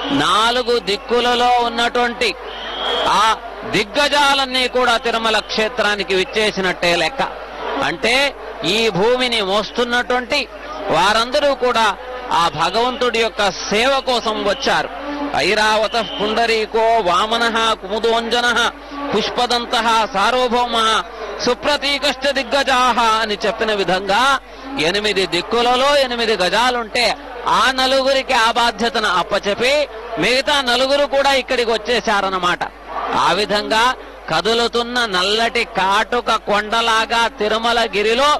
నాలుగు దిక్కులలో ఉన్నటువంటి ఆ దిగ్గజాలన్నీ కూడా తిరుమల క్షేత్రానికి విచ్చేసినట్టే లెక్క అంటే ఈ భూమిని మోస్తున్నటువంటి వారందరూ కూడా ఆ భగవంతుడి యొక్క సేవ కోసం వచ్చారు ఐరావత పుండరీకో వామన కుముదోంజన పుష్పదంత సార్వభౌమ సుప్రతీకష్ట దిగ్గజాహ అని చెప్పిన విధంగా ఎనిమిది దిక్కులలో ఎనిమిది గజాలుంటే ఆ నలుగురికి ఆ బాధ్యతను అప్పచెప్పి మిగతా నలుగురు కూడా ఇక్కడికి వచ్చేశారన్నమాట ఆ విధంగా కదులుతున్న నల్లటి కాటుక కొండలాగా తిరుమల గిరిలో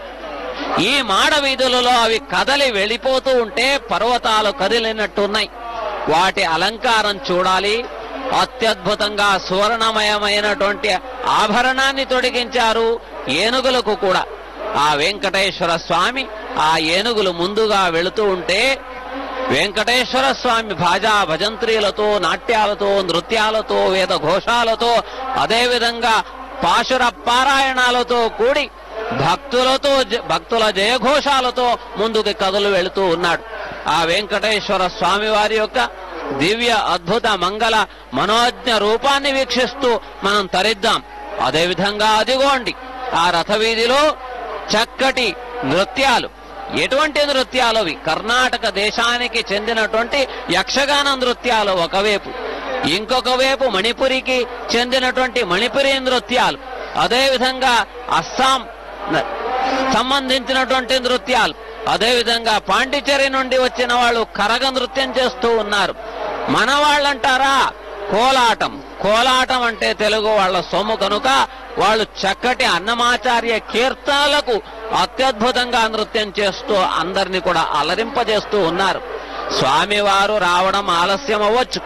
ఈ మాడ వీధులలో అవి కదలి వెళ్ళిపోతూ ఉంటే పర్వతాలు కదిలినట్టున్నాయి వాటి అలంకారం చూడాలి అత్యద్భుతంగా సువర్ణమయమైనటువంటి ఆభరణాన్ని తొడిగించారు ఏనుగులకు కూడా ఆ వెంకటేశ్వర స్వామి ఆ ఏనుగులు ముందుగా వెళుతూ ఉంటే వెంకటేశ్వర స్వామి భాజా భజంత్రీలతో నాట్యాలతో నృత్యాలతో వేద ఘోషాలతో అదేవిధంగా పాశుర పారాయణాలతో కూడి భక్తులతో జ- భక్తుల జయఘోషాలతో ముందుకు కదులు వెళుతూ ఉన్నాడు ఆ వెంకటేశ్వర స్వామి వారి యొక్క దివ్య అద్భుత మంగళ మనోజ్ఞ రూపాన్ని వీక్షిస్తూ మనం తరిద్దాం అదేవిధంగా అదిగోండి ఆ రథవీధిలో చక్కటి నృత్యాలు ఎటువంటి నృత్యాలు అవి కర్ణాటక దేశానికి చెందినటువంటి యక్షగాన నృత్యాలు ఒకవైపు ఇంకొక వైపు మణిపురికి చెందినటువంటి మణిపురి నృత్యాలు అదేవిధంగా అస్సాం న- సంబంధించినటువంటి నృత్యాలు అదేవిధంగా పాండిచేరి నుండి వచ్చిన వాళ్ళు కరగ నృత్యం చేస్తూ ఉన్నారు మన వాళ్ళంటారా కోలాటం కోలాటం అంటే తెలుగు వాళ్ళ సొమ్ము కనుక వాళ్ళు చక్కటి అన్నమాచార్య కీర్తనలకు అత్యద్భుతంగా నృత్యం చేస్తూ అందరినీ కూడా అలరింపజేస్తూ ఉన్నారు స్వామివారు రావడం ఆలస్యం అవ్వచ్చు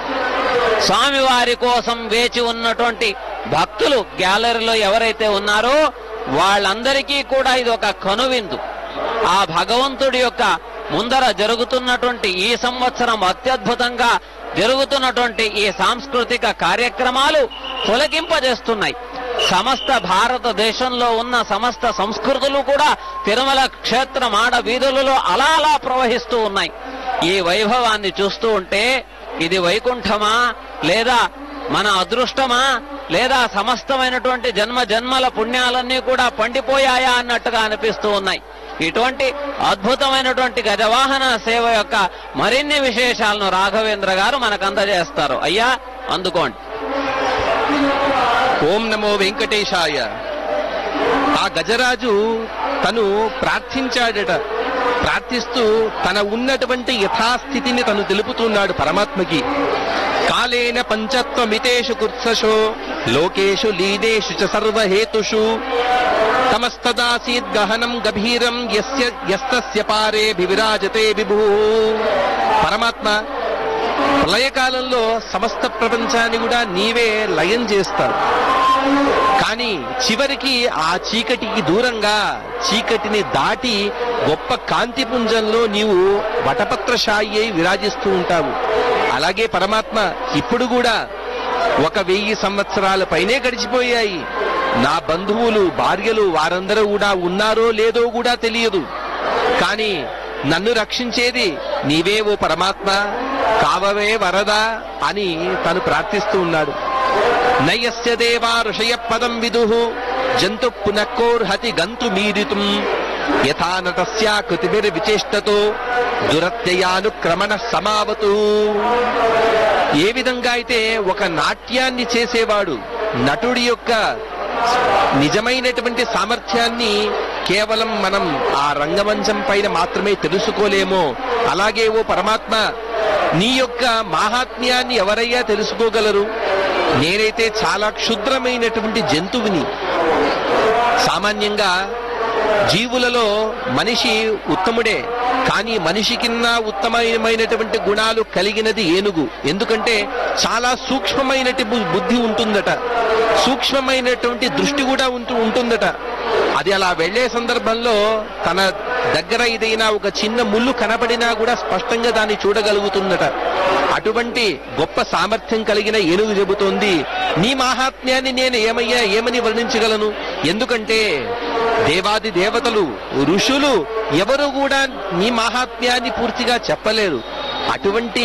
స్వామివారి కోసం వేచి ఉన్నటువంటి భక్తులు గ్యాలరీలో ఎవరైతే ఉన్నారో వాళ్ళందరికీ కూడా ఇది ఒక కనువిందు ఆ భగవంతుడి యొక్క ముందర జరుగుతున్నటువంటి ఈ సంవత్సరం అత్యద్భుతంగా జరుగుతున్నటువంటి ఈ సాంస్కృతిక కార్యక్రమాలు పులకింపజేస్తున్నాయి సమస్త భారతదేశంలో ఉన్న సమస్త సంస్కృతులు కూడా తిరుమల క్షేత్ర మాడ వీధులలో అలా అలా ప్రవహిస్తూ ఉన్నాయి ఈ వైభవాన్ని చూస్తూ ఉంటే ఇది వైకుంఠమా లేదా మన అదృష్టమా లేదా సమస్తమైనటువంటి జన్మ జన్మల పుణ్యాలన్నీ కూడా పండిపోయాయా అన్నట్టుగా అనిపిస్తూ ఉన్నాయి ఇటువంటి అద్భుతమైనటువంటి గజవాహన సేవ యొక్క మరిన్ని విశేషాలను రాఘవేంద్ర గారు మనకు అందజేస్తారు అయ్యా అందుకోండి ఓం నమో వెంకటేశాయ ఆ గజరాజు తను ప్రార్థించాడట ప్రార్థిస్తూ తన ఉన్నటువంటి యథాస్థితిని తను తెలుపుతున్నాడు పరమాత్మకి కాలేన పంచత్వమితేషు కుత్సశో లోకేషు లీనేషు చ సర్వహేతుషు తమస్తదాసీద్ గహనం గభీరం యస్య యస్తస్య పారే వివిరాజతే విభూ పరమాత్మ ప్రళయకాలంలో సమస్త ప్రపంచాన్ని కూడా నీవే లయం చేస్తావు కానీ చివరికి ఆ చీకటికి దూరంగా చీకటిని దాటి గొప్ప కాంతి పుంజంలో నీవు వటపత్రశాయి అయి విరాజిస్తూ ఉంటావు అలాగే పరమాత్మ ఇప్పుడు కూడా ఒక వెయ్యి సంవత్సరాల పైనే గడిచిపోయాయి నా బంధువులు భార్యలు వారందరూ కూడా ఉన్నారో లేదో కూడా తెలియదు కానీ నన్ను రక్షించేది నీవే ఓ పరమాత్మ కావవే వరదా అని తను ప్రార్థిస్తూ ఉన్నాడు నయస్య దేవా ఋషయ పదం విదు జంతు పునఃకోర్హతి గంతు మీరితుం యథా నటస్యా కృతిభిర్విచేష్టతో దురత్యయానుక్రమణ సమావతు ఏ విధంగా అయితే ఒక నాట్యాన్ని చేసేవాడు నటుడి యొక్క నిజమైనటువంటి సామర్థ్యాన్ని కేవలం మనం ఆ రంగమంచం పైన మాత్రమే తెలుసుకోలేమో అలాగే ఓ పరమాత్మ నీ యొక్క మాహాత్మ్యాన్ని ఎవరయ్యా తెలుసుకోగలరు నేనైతే చాలా క్షుద్రమైనటువంటి జంతువుని సామాన్యంగా జీవులలో మనిషి ఉత్తముడే కానీ మనిషి కింద ఉత్తమమైనటువంటి గుణాలు కలిగినది ఏనుగు ఎందుకంటే చాలా సూక్ష్మమైనటి బు- బుద్ధి ఉంటుందట సూక్ష్మమైనటువంటి దృష్టి కూడా ఉంటూ ఉంటుందట అది అలా వెళ్లే సందర్భంలో తన దగ్గర ఏదైనా ఒక చిన్న ముళ్ళు కనపడినా కూడా స్పష్టంగా దాన్ని చూడగలుగుతుందట అటువంటి గొప్ప సామర్థ్యం కలిగిన ఏనుగు చెబుతోంది నీ మాహాత్మ్యాన్ని నేను ఏమయ్యా ఏమని వర్ణించగలను ఎందుకంటే దేవాది దేవతలు ఋషులు ఎవరు కూడా నీ మాహాత్మ్యాన్ని పూర్తిగా చెప్పలేరు అటువంటి